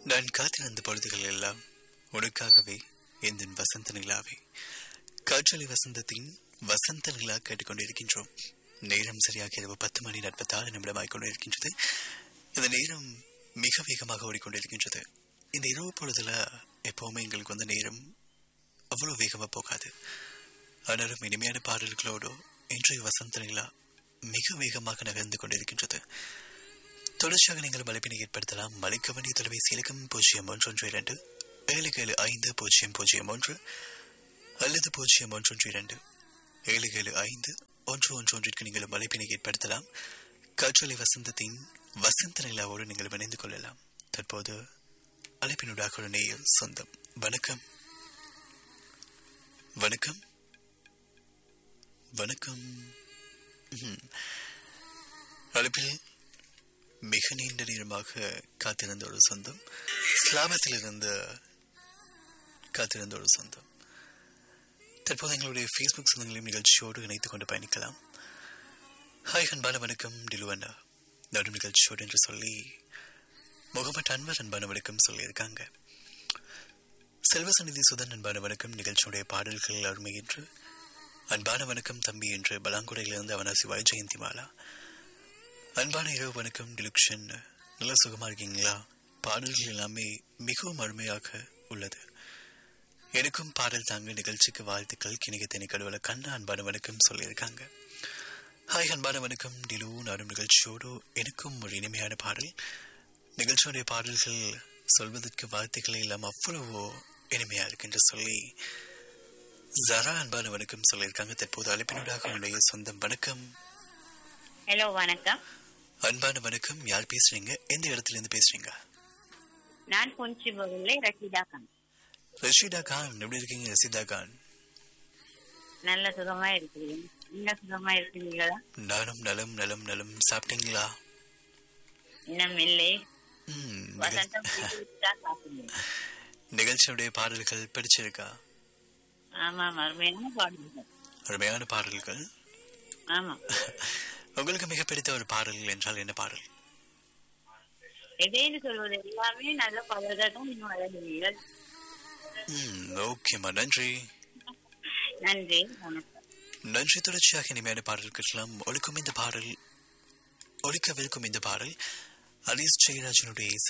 நான் காத்திருந்த பொழுதுகள் எல்லாம் உனக்காகவே எந்த வசந்த நிலாவே காற்றலை வசந்தத்தின் வசந்த நிலா கேட்டுக்கொண்டிருக்கின்றோம் நேரம் சரியாக இரவு பத்து மணி நாற்பத்தாறு நிமிடமாய் கொண்டிருக்கின்றது இந்த நேரம் மிக வேகமாக ஓடிக்கொண்டிருக்கின்றது இந்த இரவு பொழுதுல எப்பவுமே எங்களுக்கு வந்து நேரம் அவ்வளவு வேகமா போகாது ஆனாலும் இனிமையான பாடல்களோடு இன்றைய வசந்த நிலா மிக வேகமாக நகர்ந்து கொண்டிருக்கின்றது தொடர்ச்சியாக நீங்கள் மலைப்பினை ஏற்படுத்தலாம் மலைக்க வேண்டிய தொலைபேசி இலக்கம் பூஜ்ஜியம் ஒன்று ஒன்று இரண்டு ஏழு ஏழு ஐந்து பூஜ்ஜியம் பூஜ்ஜியம் ஒன்று அல்லது பூஜ்ஜியம் ஒன்று ஒன்று இரண்டு ஏழு ஏழு ஐந்து ஒன்று ஒன்று ஒன்றிற்கு நீங்கள் மலைப்பினை ஏற்படுத்தலாம் காற்றலை வசந்தத்தின் வசந்த நிலாவோடு நீங்கள் இணைந்து கொள்ளலாம் தற்போது அழைப்பினூடாக ஒரு நேயர் சொந்தம் வணக்கம் வணக்கம் வணக்கம் ம்ஹும். அழைப்பில் மிக நீண்ட நேரமாக காத்திருந்த ஒரு சொந்தம் இஸ்லாமத்தில் இருந்த காத்திருந்த ஒரு சொந்தம் தற்போது எங்களுடைய ஃபேஸ்புக் சொந்தங்களையும் நிகழ்ச்சியோடு இணைத்துக் கொண்டு பயணிக்கலாம் ஹாய் அன்பான வணக்கம் டிலுவண்ணா நடும் நிகழ்ச்சியோடு என்று சொல்லி முகமட் அன்வர் அன்பான வணக்கம் சொல்லியிருக்காங்க செல்வசநிதி சுதன் அன்பான வணக்கம் நிகழ்ச்சியுடைய பாடல்கள் அருமை என்று அன்பான வணக்கம் தம்பி என்று பலாங்குடையிலிருந்து அவனாசி வாய் ஜெயந்தி மாலா அன்பான இரவு வணக்கம் டிலுக்ஷன் நல்ல சுகமா இருக்கீங்களா பாடல்கள் எல்லாமே மிகவும் அருமையாக உள்ளது எனக்கும் பாடல் தாங்க நிகழ்ச்சிக்கு வாழ்த்துக்கள் கிணிக தெனி கடவுள கண்ணா அன்பான வணக்கம் சொல்லியிருக்காங்க ஹாய் அன்பான வணக்கம் டிலு நாடும் நிகழ்ச்சியோடு எனக்கும் ஒரு இனிமையான பாடல் நிகழ்ச்சியுடைய பாடல்கள் சொல்வதற்கு வார்த்தைகளே இல்லாம அவ்வளவோ இனிமையா இருக்கு என்று சொல்லி ஜரா அன்பான வணக்கம் சொல்லியிருக்காங்க தற்போது அழைப்பினூடாக உன்னுடைய சொந்தம் வணக்கம் ஹலோ வணக்கம் அன்பான வணக்கம் யார் பேசுறீங்க எந்த இடத்துல இருந்து பேசுறீங்க நான் பொன்சி பகுதியில் ரஷிதா கான் ரஷீதா கான் எப்படி இருக்கீங்க ரஷீதா கான் நல்ல சுகமா இருக்கிறேன் நீங்க சுகமா இருக்கிறீங்களா நானும் நலம் நலம் நலம் சாப்பிட்டீங்களா இன்னும் இல்லை ம், நிகழ்- வசந்தம் தான் சாப்பிடுங்க நிகழ்ச்சியுடைய பாடல்கள் பிடிச்சிருக்கா ஆமா அருமையான பாடுங்கள் அருமையான பாடல்கள் ஆமா உங்களுக்கு மிக பிடித்த ஒரு பாடல் என்றால் என்ன பாடல் எதேன்னு சொல்வது எல்லாமே நல்ல பாடல்கள் தான் நீங்க வழங்குவீர்கள் ம், ஓகேம்மா நன்றி நன்றி வணக்கம் நன்றி தொடர்ச்சியாக இனிமையான பாடல்கள்லாம் ஒழிக்கும் இந்த பாடல் ஒழிக்கவிருக்கும் இந்த பாடல் அலீஸ் ஜெயராஜனுடைய இசை